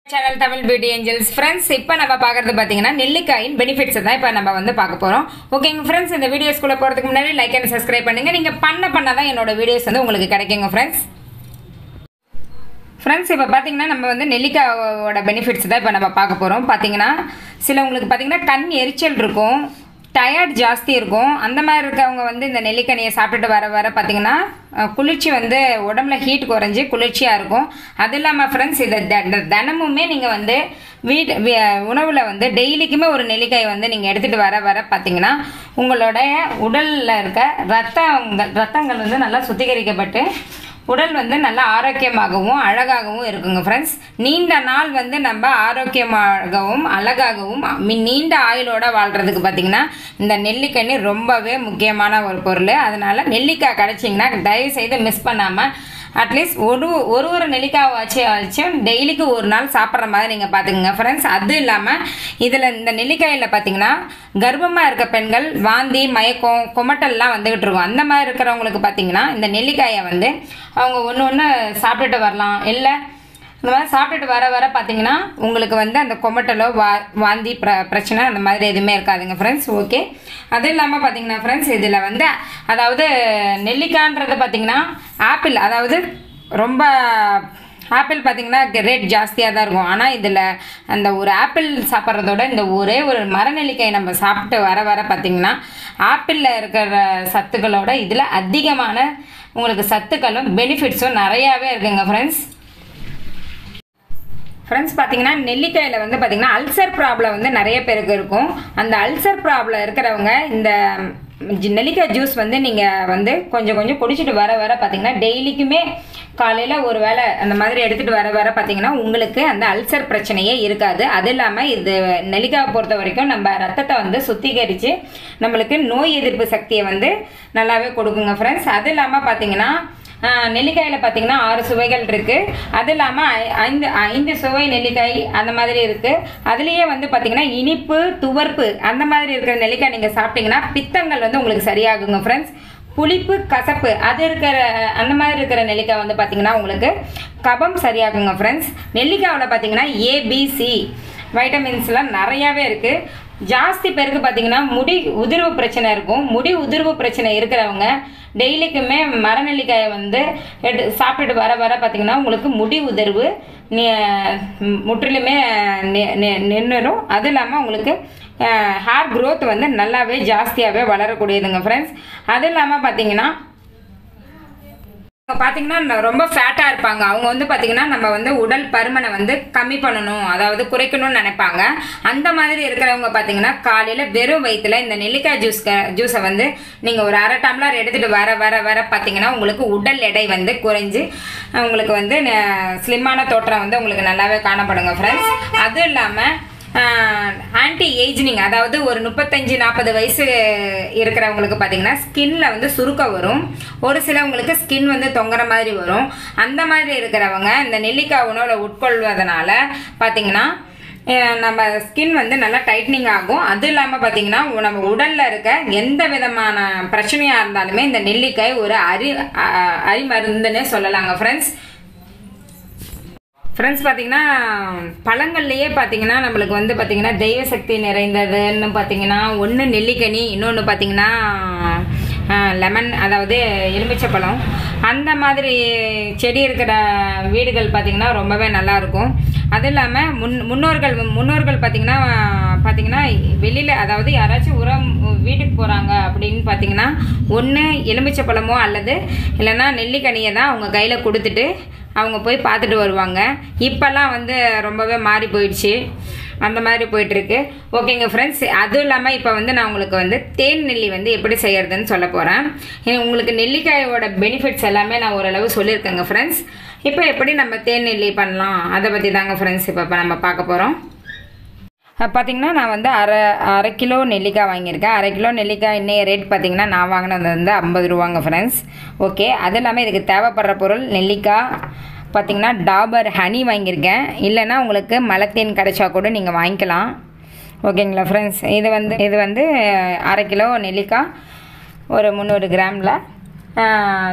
channel Tamil beauty angels friends இப்போ நம்ம பார்க்கறது பார்த்தீங்கன்னா நெல்லிக்காயின் பெனிஃபிட்ஸ் தான் இப்போ நம்ம வந்து பார்க்க போகிறோம் ஓகேங்க ஃப்ரெண்ட்ஸ் இந்த வீடியோஸ்குள்ளே போகிறதுக்கு முன்னாடி லைக் அண்ட் சப்ஸ்கிரைப் பண்ணுங்க நீங்கள் பண்ண பண்ண தான் என்னோட வீடியோஸ் வந்து உங்களுக்கு கிடைக்குங்க ஃப்ரெண்ட்ஸ் ஃப்ரெண்ட்ஸ் இப்போ பார்த்தீங்கன்னா நம்ம வந்து நெல்லிக்காயோட பெனிஃபிட்ஸ் தான் இப்போ நம்ம பார்க்க போகிறோம் பார்த்தீங்கன்னா சிலவங்களுக்கு பார்த்தீங்கன்னா கண் எரிச்சல் இருக்கும் டயர்ட் ஜாஸ்தி இருக்கும் அந்த மாதிரி இருக்கவங்க வந்து இந்த நெல்லிக்கனியை சாப்பிட்டுட்டு வர வர பார்த்தீங்கன்னா அஹ், குளிர்ச்சி வந்து உடம்புல ஹீட் குறைஞ்சி குளிர்ச்சியாக இருக்கும் அது இல்லாமல் ஃப்ரெண்ட்ஸ் இதை த- த- தினமுமே நீங்கள் வந்து வீட் உணவில் வந்து டெய்லிக்குமே ஒரு நெல்லிக்காய் வந்து நீங்கள் எடுத்துகிட்டு வர வர பார்த்தீங்கன்னா உங்களுடைய உடலில் இருக்க ரத்தங்கள் ரத்தங்கள் வந்து நல்லா சுத்திகரிக்கப்பட்டு உடல் வந்து நல்லா ஆரோக்கியமாகவும் அழகாகவும் இருக்குங்க ஃப்ரெண்ட்ஸ் நீண்ட நாள் வந்து நம்ம ஆரோக்கியமாகவும் அழகாகவும் மி- நீண்ட ஆயுளோட வாழ்றதுக்கு பார்த்தீங்கன்னா இந்த நெல்லிக்கனி ரொம்பவே முக்கியமான ஒரு பொருள் அதனால நெல்லிக்காய் கிடைச்சிங்கன்னா தயவு செய்து மிஸ் பண்ணாமல் அட்லீஸ்ட் ஒரு ஒரு ஒரு நெல்லிக்காய் வச்சு வச்சும் டெய்லிக்கு ஒரு நாள் சாப்பிட்ற மாதிரி நீங்கள் பார்த்துக்குங்க ஃப்ரெண்ட்ஸ் அது இல்லாமல் இதில் இந்த நெல்லிக்காயில் பார்த்தீங்கன்னா கர்ப்பமாக இருக்க பெண்கள் வாந்தி மயக்கம் குமட்டல்லாம் வந்துகிட்டு இருக்கும் அந்த மாதிரி இருக்கிறவங்களுக்கு பார்த்தீங்கன்னா இந்த நெல்லிக்காயை வந்து அவங்க ஒன்று ஒன்று சாப்பிட்டுட்டு வரலாம் இல்லை இந்த மாதிரி சாப்பிட்டுட்டு வர வர பார்த்தீங்கன்னா உங்களுக்கு வந்து அந்த கொமட்டலோ வா வாந்தி பிர பிரச்சனை அந்த மாதிரி எதுவுமே இருக்காதுங்க ஃப்ரெண்ட்ஸ் ஓகே அது இல்லாமல் பார்த்தீங்கன்னா ஃப்ரெண்ட்ஸ் இதில் வந்து அதாவது நெல்லிக்கான்றது பார்த்தீங்கன்னா ஆப்பிள் அதாவது ரொம்ப ஆப்பிள் பார்த்தீங்கன்னா ரேட் ஜாஸ்தியாக தான் இருக்கும் ஆனால் இதில் அந்த ஒரு ஆப்பிள் சாப்பிட்றதோட இந்த ஒரே ஒரு மரநெல்லிக்காய் நம்ம சாப்பிட்டு வர வர பார்த்தீங்கன்னா ஆப்பிளில் இருக்கிற சத்துக்களோட இதில் அதிகமான உங்களுக்கு சத்துக்களும் பெனிஃபிட்ஸும் நிறையாவே இருக்குங்க ஃப்ரெண்ட்ஸ் ஃப்ரெண்ட்ஸ் பார்த்தீங்கன்னா நெல்லிக்காயில் வந்து பார்த்தீங்கன்னா அல்சர் ப்ராப்ளம் வந்து நிறைய பேருக்கு இருக்கும் அந்த அல்சர் ப்ராப்ளம் இருக்கிறவங்க இந்த ஜி- நெல்லிக்காய் ஜூஸ் வந்து நீங்கள் வந்து கொஞ்சம் கொஞ்சம் குடிச்சிட்டு வர வர பார்த்தீங்கன்னா டெய்லிக்குமே காலையில் ஒரு வேளை அந்த மாதிரி எடுத்துகிட்டு வர வர பார்த்தீங்கன்னா உங்களுக்கு அந்த அல்சர் பிரச்சனையே இருக்காது அது இல்லாமல் இது நெல்லிக்காய் பொறுத்த வரைக்கும் நம்ம ரத்தத்தை வந்து சுத்திகரித்து நம்மளுக்கு நோய் எதிர்ப்பு சக்தியை வந்து நல்லாவே கொடுக்குங்க ஃப்ரெண்ட்ஸ் அது இல்லாமல் பார்த்தீங்கன்னா ஆஹ் நெல்லிக்காயில பார்த்தீங்கன்னா ஆறு சுவைகள் இருக்கு அது இல்லாமல் ஐந்து ஐந்து சுவை நெல்லிக்காய் அந்த மாதிரி இருக்கு அதுலேயே வந்து பார்த்தீங்கன்னா இனிப்பு துவர்ப்பு அந்த மாதிரி இருக்கிற நெல்லிக்காய் நீங்கள் சாப்பிட்டீங்கன்னா பித்தங்கள் வந்து உங்களுக்கு சரியாகுங்க ஃப்ரெண்ட்ஸ் புளிப்பு கசப்பு அது இருக்கிற அந்த மாதிரி இருக்கிற நெல்லிக்காய் வந்து பார்த்தீங்கன்னா உங்களுக்கு கபம் சரியாகுங்க ஃப்ரெண்ட்ஸ் நெல்லிக்காவில் பார்த்தீங்கன்னா ஏபிசி வைட்டமின்ஸ்லாம் நிறையாவே இருக்குது ஜாஸ்தி பேருக்கு பார்த்தீங்கன்னா முடி உதிர்வு பிரச்சனை இருக்கும் முடி உதிர்வு பிரச்சனை இருக்கிறவங்க டெய்லிக்குமே மரநெல்லிக்காயை வந்து எடு சாப்பிட்டுட்டு வர வர பார்த்தீங்கன்னா உங்களுக்கு முடி உதிர்வு நி- ம், முற்றிலுமே நி- நி- நின்றுடும் அது இல்லாமல் உங்களுக்கு ஹேர் growth வந்து நல்லாவே ஜாஸ்தியாகவே வளரக்கூடியதுங்க ஃப்ரெண்ட்ஸ் அது இல்லாமல் பார்த்தீங்கன்னா அவங்க பார்த்தீங்கன்னா ந- ரொம்ப ஃபேட்டாக இருப்பாங்க அவங்க வந்து பார்த்தீங்கன்னா நம்ம வந்து உடல் பருமனை வந்து கம்மி பண்ணணும் அதாவது குறைக்கணும்னு நினைப்பாங்க அந்த மாதிரி இருக்கிறவங்க பார்த்தீங்கன்னா காலையில் வெறும் வயிற்றுல இந்த நெல்லிக்காய் ஜூஸ் ஜூஸை வந்து நீங்கள் ஒரு அரை டம்ளர் எடுத்துகிட்டு வர வர வர பார்த்தீங்கன்னா உங்களுக்கு உடல் எடை வந்து குறைஞ்சு உங்களுக்கு வந்து ஸ்லிம்மான தோற்றம் வந்து உங்களுக்கு நல்லாவே காணப்படுங்க ஃப்ரெண்ட்ஸ் அதுவும் இல்லாமல் ஆன்டி ஏஜ்னிங் அதாவது ஒரு முப்பத்தஞ்சு நாற்பது வயசு இருக்கிறவங்களுக்கு பார்த்தீங்கன்னா ஸ்கின்ல வந்து சுருக்கம் வரும் ஒரு சிலவங்களுக்கு ஸ்கின் வந்து தொங்குற மாதிரி வரும் அந்த மாதிரி இருக்கிறவங்க இந்த நெல்லிக்காய் உணவில் உட்கொள்வதனால பார்த்தீங்கன்னா அஹ், நம்ம ஸ்கின் வந்து நல்லா டைட்னிங் ஆகும் அது இல்லாமல் பார்த்தீங்கன்னா நம்ம உடலில் இருக்க எந்த விதமான பிரச்சனையாக இருந்தாலுமே இந்த நெல்லிக்காய் ஒரு அரி அ- அரிமருந்துன்னே சொல்லலாங்க ஃப்ரெண்ட்ஸ் ஃப்ரெண்ட்ஸ் பார்த்தீங்கன்னா பழங்கள்லையே பார்த்தீங்கன்னா நம்மளுக்கு வந்து பார்த்தீங்கன்னா தெய்வ சக்தி நிறைந்ததுன்னு பார்த்தீங்கன்னா ஒன்று நெல்லிக்கனி இன்னொன்று பார்த்தீங்கன்னா லெமன் அதாவது எலுமிச்சப்பழம் அந்த மாதிரி செடி இருக்கிற வீடுகள் பார்த்தீங்கன்னா ரொம்பவே நல்லா இருக்கும் அது இல்லாமல் முன் முன்னோர்கள் முன்னோர்கள் பார்த்தீங்கன்னா பார்த்தீங்கன்னா வெளியில் அதாவது யாராச்சும் உரம் வீட்டுக்கு போகிறாங்க அப்படின்னு பார்த்தீங்கன்னா ஒன்று எலுமிச்சப்பழமோ அல்லது இல்லைன்னா நெல்லிக்கனியை தான் அவங்க கையில் கொடுத்துட்டு அவங்க போய் பார்த்துட்டு வருவாங்க இப்போல்லாம் வந்து ரொம்பவே மாறி போயிடுச்சு அந்த மாதிரி போயிட்டுருக்கு ஓகேங்க ஃப்ரெண்ட்ஸ் அதுவும் இல்லாமல் இப்போ வந்து நான் உங்களுக்கு வந்து தேன் நெல்லி வந்து எப்படி செய்யறதுன்னு சொல்ல போகிறேன் உங்களுக்கு நெல்லிக்காயோட பெனிஃபிட்ஸ் எல்லாமே நான் ஓரளவு சொல்லியிருக்கேங்க ஃப்ரெண்ட்ஸ் இப்போ எப்படி நம்ம தேன் நெல்லி பண்ணலாம் அதை பற்றி தாங்க ஃப்ரெண்ட்ஸ் இப்போ இப்போ நம்ம பார்க்க போகிறோம் பார்த்தீங்கன்னா நான் வந்து அரை அரை கிலோ நெல்லிக்காய் வாங்கியிருக்கேன் அரை கிலோ நெல்லிக்காய் இன்னைய ரேட் பார்த்தீங்கன்னா நான் வாங்கினது வந்து ஐம்பது ரூபாங்க ஃப்ரெண்ட்ஸ் ஓகே அது இல்லாமல் இதுக்கு தேவைப்படுற பொருள் நெல்லிக்காய் பார்த்தீங்கன்னா டாபர் ஹனி வாங்கியிருக்கேன் இல்லைன்னா உங்களுக்கு மலத்தேன் கிடைச்சா கூட நீங்கள் வாங்கிக்கலாம் ஓகேங்களா ஃப்ரெண்ட்ஸ் இது வந்து இது வந்து அரை கிலோ நெல்லிக்காய் ஒரு முந்நூறு கிராமில்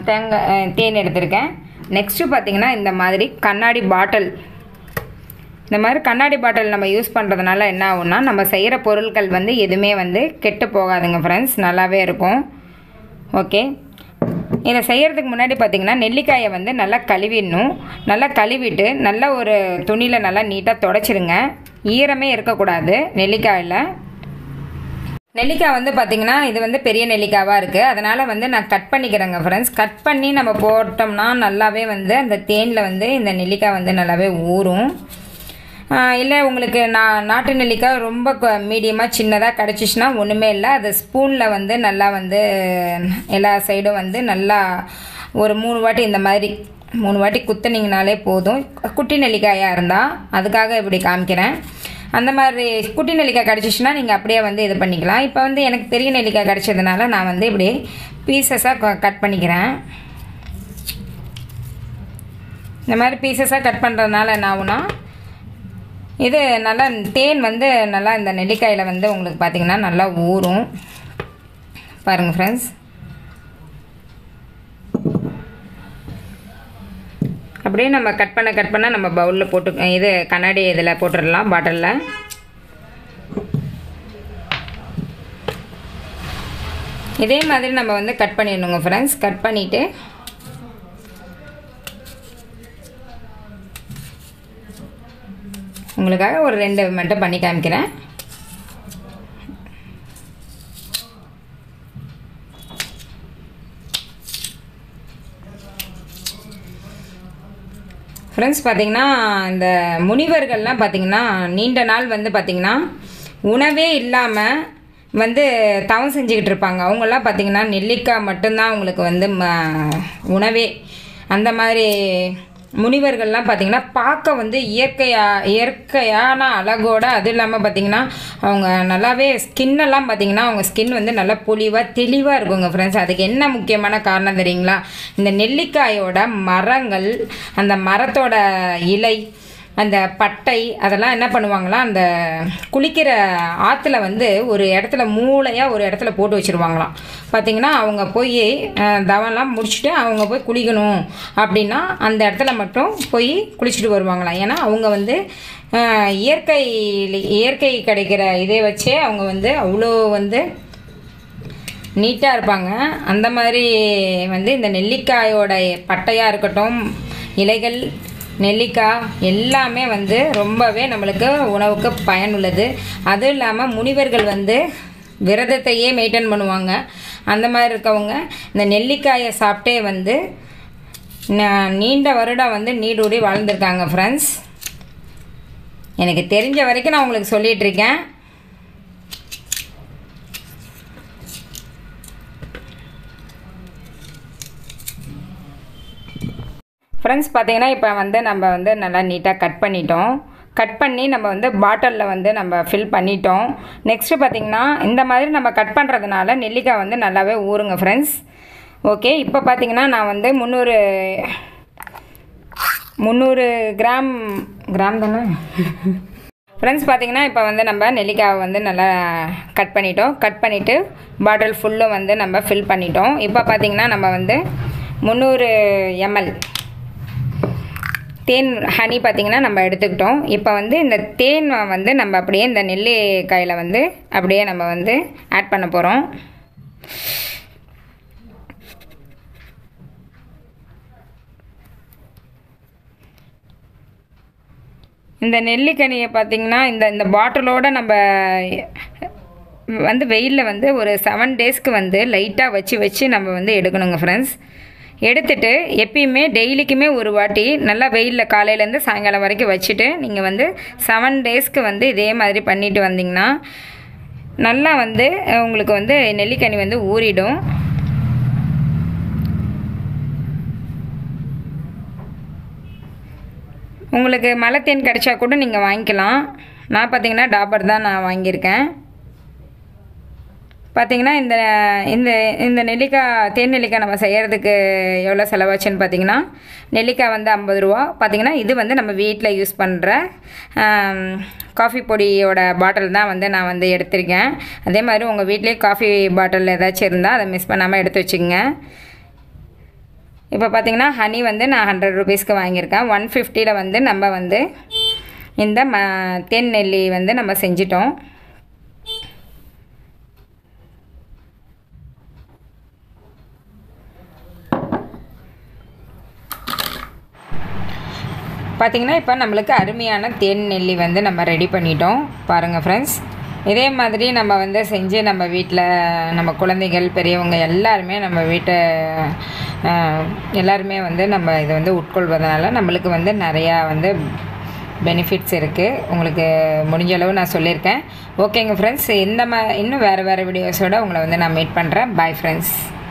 தேங்காய் தேன் எடுத்திருக்கேன் நெக்ஸ்ட்டு பார்த்தீங்கன்னா இந்த மாதிரி கண்ணாடி பாட்டில் இந்த மாதிரி கண்ணாடி பாட்டில் நம்ம யூஸ் பண்ணுறதுனால என்ன ஆகும்னா நம்ம செய்கிற பொருட்கள் வந்து எதுவுமே வந்து கெட்டு போகாதுங்க ஃப்ரெண்ட்ஸ் நல்லாவே இருக்கும் ஓகே இதை செய்கிறதுக்கு முன்னாடி பார்த்திங்கன்னா நெல்லிக்காயை வந்து நல்லா கழுவிடணும் நல்லா கழுவிட்டு நல்லா ஒரு துணியில் நல்லா நீட்டாக தொடச்சிடுங்க ஈரமே இருக்கக்கூடாது நெல்லிக்காயில் நெல்லிக்காய் வந்து பார்த்திங்கன்னா இது வந்து பெரிய நெல்லிக்காவாக இருக்குது அதனால் வந்து நான் கட் பண்ணிக்கிறேங்க ஃப்ரெண்ட்ஸ் கட் பண்ணி நம்ம போட்டோம்னா நல்லாவே வந்து அந்த தேனில் வந்து இந்த நெல்லிக்காய் வந்து நல்லாவே ஊறும் இல்லை உங்களுக்கு நான் நாட்டு நெல்லிக்காய் ரொம்ப மீடியமாக சின்னதாக கிடச்சிச்சின்னா ஒன்றுமே இல்லை அது ஸ்பூனில் வந்து நல்லா வந்து எல்லா சைடும் வந்து நல்லா ஒரு மூணு வாட்டி இந்த மாதிரி மூணு வாட்டி குத்துனீங்கனாலே போதும் குட்டி நெல்லிக்காயாக இருந்தால் அதுக்காக இப்படி காமிக்கிறேன் அந்த மாதிரி குட்டி நெல்லிக்காய் கிடச்சிச்சின்னா நீங்கள் அப்படியே வந்து இது பண்ணிக்கலாம் இப்போ வந்து எனக்கு பெரிய நெல்லிக்காய் கிடச்சதுனால நான் வந்து இப்படி பீசஸாக கட் பண்ணிக்கிறேன் இந்த மாதிரி பீசஸாக கட் பண்ணுறதுனால என்ன ஆகுனா இது நல்லா தேன் வந்து நல்லா இந்த நெல்லிக்காயில் வந்து உங்களுக்கு பார்த்திங்கன்னா நல்லா ஊறும் பாருங்கள் ஃப்ரெண்ட்ஸ் அப்படியே நம்ம கட் பண்ண கட் பண்ண நம்ம பவுலில் போட்டு இது கண்ணாடி இதில் போட்டுடலாம் பாட்டிலில் இதே மாதிரி நம்ம வந்து கட் பண்ணிடணுங்க ஃப்ரெண்ட்ஸ் கட் பண்ணிவிட்டு உங்களுக்காக ஒரு ரெண்டு மட்டும் பண்ணி காமிக்கிறேன் ஃப்ரெண்ட்ஸ் பார்த்திங்கன்னா இந்த முனிவர்கள்லாம் பார்த்திங்கன்னா நீண்ட நாள் வந்து பார்த்திங்கன்னா உணவே இல்லாமல் வந்து தவம் செஞ்சுக்கிட்டு இருப்பாங்க அவங்கெல்லாம் பார்த்திங்கன்னா நெல்லிக்காய் மட்டும்தான் அவங்களுக்கு வந்து ம உணவே அந்த மாதிரி முனிவர்கள்லாம் பார்த்திங்கன்னா பார்க்க வந்து இயற்கையாக இயற்கையான அழகோட அது இல்லாமல் பார்த்திங்கன்னா அவங்க நல்லாவே ஸ்கின்னெல்லாம் பார்த்திங்கன்னா அவங்க ஸ்கின் வந்து நல்லா பொலிவாக தெளிவாக இருக்குங்க ஃப்ரெண்ட்ஸ் அதுக்கு என்ன முக்கியமான காரணம் தெரியுங்களா இந்த நெல்லிக்காயோட மரங்கள் அந்த மரத்தோட இலை அந்த பட்டை அதெல்லாம் என்ன பண்ணுவாங்களா அந்த குளிக்கிற ஆற்றுல வந்து ஒரு இடத்துல மூளையாக ஒரு இடத்துல போட்டு வச்சுருவாங்களாம் பார்த்திங்கன்னா அவங்க போய் தவம்லாம் முடிச்சுட்டு அவங்க போய் குளிக்கணும் அப்படின்னா அந்த இடத்துல மட்டும் போய் குளிச்சுட்டு வருவாங்களாம் ஏன்னா அவங்க வந்து இயற்கை இயற்கை கிடைக்கிற இதை வச்சே அவங்க வந்து அவ்வளோ வந்து நீட்டாக இருப்பாங்க அந்த மாதிரி வந்து இந்த நெல்லிக்காயோட பட்டையாக இருக்கட்டும் இலைகள் நெல்லிக்காய் எல்லாமே வந்து ரொம்பவே நம்மளுக்கு உணவுக்கு பயனுள்ளது அதுவும் இல்லாமல் முனிவர்கள் வந்து விரதத்தையே மெயின்டைன் பண்ணுவாங்க அந்த மாதிரி இருக்கவங்க இந்த நெல்லிக்காயை சாப்பிட்டே வந்து நீண்ட வருடம் வந்து நீடூடி வாழ்ந்திருக்காங்க ஃப்ரெண்ட்ஸ் எனக்கு தெரிஞ்ச வரைக்கும் நான் உங்களுக்கு சொல்லிகிட்டு இருக்கேன் ஃப்ரெண்ட்ஸ் பார்த்தீங்கன்னா இப்போ வந்து நம்ம வந்து நல்லா நீட்டாக கட் பண்ணிட்டோம் கட் பண்ணி நம்ம வந்து பாட்டிலில் வந்து நம்ம ஃபில் பண்ணிட்டோம் நெக்ஸ்ட்டு பார்த்திங்கன்னா இந்த மாதிரி நம்ம கட் பண்ணுறதுனால நெல்லிக்காய் வந்து நல்லாவே ஊறுங்க ஃப்ரெண்ட்ஸ் ஓகே இப்போ பார்த்தீங்கன்னா நான் வந்து முந்நூறு முந்நூறு கிராம் கிராம் தானே ஃப்ரெண்ட்ஸ் பார்த்தீங்கன்னா இப்போ வந்து நம்ம நெல்லிக்காவை வந்து நல்லா கட் பண்ணிட்டோம் கட் பண்ணிவிட்டு பாட்டில் ஃபுல்லும் வந்து நம்ம ஃபில் பண்ணிட்டோம் இப்போ பார்த்தீங்கன்னா நம்ம வந்து முந்நூறு எம்எல் தேன் ஹனி பார்த்திங்கன்னா நம்ம எடுத்துக்கிட்டோம் இப்போ வந்து இந்த தேன் வந்து நம்ம அப்படியே இந்த நெல்லிக்காயில் வந்து அப்படியே நம்ம வந்து ஆட் பண்ண போகிறோம் இந்த நெல்லிக்கனியை பார்த்திங்கன்னா இந்த இந்த பாட்டிலோடு நம்ம வந்து வெயிலில் வந்து ஒரு செவன் டேஸ்க்கு வந்து லைட்டாக வச்சு வச்சு நம்ம வந்து எடுக்கணுங்க ஃப்ரெண்ட்ஸ் எடுத்துட்டு எப்பயுமே டெய்லிக்குமே ஒரு வாட்டி நல்லா வெயிலில் காலையிலேருந்து சாயங்காலம் வரைக்கும் வச்சுட்டு நீங்கள் வந்து செவன் டேஸ்க்கு வந்து இதே மாதிரி பண்ணிட்டு வந்தீங்கன்னா நல்லா வந்து உங்களுக்கு வந்து நெல்லிக்கனி வந்து ஊறிடும் உங்களுக்கு மலை தேன் கிடைச்சா கூட நீங்கள் வாங்கிக்கலாம் நான் பார்த்தீங்கன்னா டாபர் தான் நான் வாங்கியிருக்கேன் பார்த்தீங்கன்னா இந்த இந்த இந்த நெல்லிக்காய் தேன் நெல்லிக்காய் நம்ம செய்கிறதுக்கு எவ்வளோ செலவாச்சுன்னு பார்த்தீங்கன்னா நெல்லிக்காய் வந்து ஐம்பது ரூபா பார்த்தீங்கன்னா இது வந்து நம்ம வீட்டில் யூஸ் பண்ணுற காஃபி பொடியோட பாட்டில் தான் வந்து நான் வந்து எடுத்திருக்கேன் அதே மாதிரி உங்கள் வீட்லேயே காஃபி பாட்டில் ஏதாச்சும் இருந்தால் அதை மிஸ் பண்ணாமல் எடுத்து வச்சுக்கோங்க இப்போ பார்த்தீங்கன்னா ஹனி வந்து நான் ஹண்ட்ரட் ருபீஸ்க்கு வாங்கியிருக்கேன் ஒன் ஃபிஃப்டியில் வந்து நம்ம வந்து இந்த ம தேன் நெல்லி வந்து நம்ம செஞ்சிட்டோம் பார்த்திங்கன்னா இப்போ நம்மளுக்கு அருமையான தேன் நெல்லி வந்து நம்ம ரெடி பண்ணிட்டோம் பாருங்கள் ஃப்ரெண்ட்ஸ் இதே மாதிரி நம்ம வந்து செஞ்சு நம்ம வீட்டில் நம்ம குழந்தைகள் பெரியவங்க எல்லாருமே நம்ம வீட்டை அஹ், எல்லாருமே வந்து நம்ம இதை வந்து உட்கொள்வதனால நம்மளுக்கு வந்து நிறையா வந்து பெனிஃபிட்ஸ் இருக்குது உங்களுக்கு முடிஞ்ச அளவு நான் சொல்லியிருக்கேன் ஓகேங்க ஃப்ரெண்ட்ஸ் இந்த மா இன்னும் வேறு வேறு வீடியோஸோட உங்களை வந்து நான் மீட் பண்ணுறேன் பாய் ஃப்ரெண்ட்ஸ்